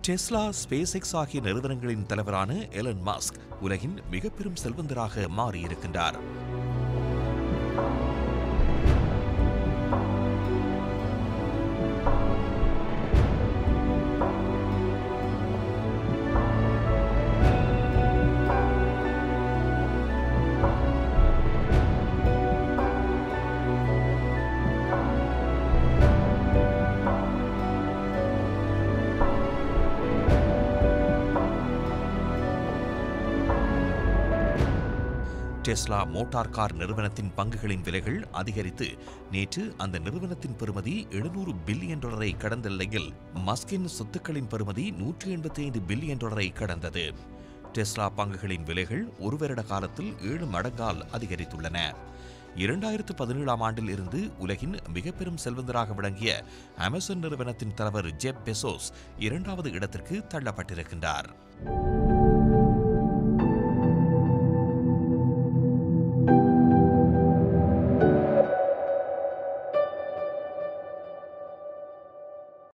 Tesla space X ஆகிய நிறுவனங்களின் தலைவரான எலன் மாஸ்க் உலகின் மிக பெரும் செல்வந்தராக மாறியிருக்கின்றார் டெஸ்லா மோட்டார் கார் நிறுவனத்தின் பங்குகளின் விலைகள் அதிகரித்து நேற்று அந்த நிறுவனத்தின் பெறுமதி எழுநூறு பில்லியன் டாலரை கடந்த நிலையில் மஸ்கின் சொத்துக்களின் பெறுமதி நூற்றி எண்பத்தி ஐந்து பில்லியன் டாலரை கடந்தது டெஸ்லா பங்குகளின் விலைகள் ஒரு வருட காலத்தில் ஏழு மடங்கால் அதிகரித்துள்ளன இரண்டாயிரத்து பதினேழாம் ஆண்டில் இருந்து உலகின் மிக பெரும் செல்வந்தராக விளங்கிய அமேசான் நிறுவனத்தின் தலைவர் ஜெப் பெசோஸ் இரண்டாவது இடத்திற்கு தள்ளப்பட்டிருக்கின்றார்